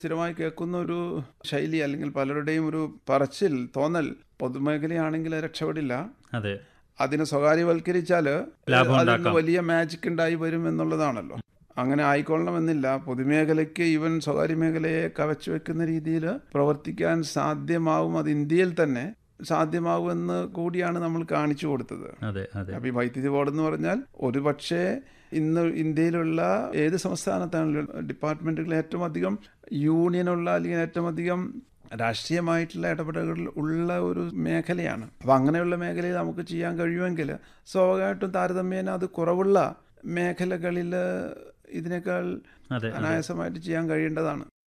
സ്ഥിരമായി കേൾക്കുന്ന ഒരു ശൈലി അല്ലെങ്കിൽ പലരുടെയും ഒരു പറച്ചിൽ തോന്നൽ പൊതുമേഖലയാണെങ്കിൽ അത് രക്ഷപ്പെടില്ല അതെ അതിനെ സ്വകാര്യവൽക്കരിച്ചാൽ ലാഭം അതിന് ഉണ്ടാക്കാം. വലിയ മാജിക് ഉണ്ടായി വരും എന്നുള്ളതാണല്ലോ അങ്ങനെ ആയിക്കൊള്ളണമെന്നില്ല പൊതുമേഖലയ്ക്ക് ഈവൻ സ്വകാര്യ മേഖലയെ കവച്ചു വെക്കുന്ന രീതിയിൽ പ്രവർത്തിക്കാൻ സാധ്യമാവും അത് ഇന്ത്യയിൽ തന്നെ സാധ്യമാവുമെന്ന് കൂടിയാണ് നമ്മൾ കാണിച്ചു കൊടുത്തത് അതെ അതെ അപ്പോൾ ഈ വൈദ്യുതി ബോർഡ് എന്ന് പറഞ്ഞാൽ ഒരു പക്ഷേ ഇന്ന് ഇന്ത്യയിലുള്ള ഏത് സംസ്ഥാനത്താണെങ്കിലും ഡിപ്പാർട്ട്മെൻറ്റുകൾ ഏറ്റവും അധികം യൂണിയനുള്ള അല്ലെങ്കിൽ ഏറ്റവും അധികം രാഷ്ട്രീയമായിട്ടുള്ള ഇടപെടലുകൾ ഉള്ള ഒരു മേഖലയാണ് അപ്പോൾ അങ്ങനെയുള്ള മേഖലയിൽ നമുക്ക് ചെയ്യാൻ കഴിയുമെങ്കിൽ സ്വാഭാവികമായിട്ടും താരതമ്യേന അത് കുറവുള്ള മേഖലകളിൽ ഇതിനേക്കാൾ അതെ അനായാസമായിട്ട് ചെയ്യാൻ കഴിയേണ്ടതാണ്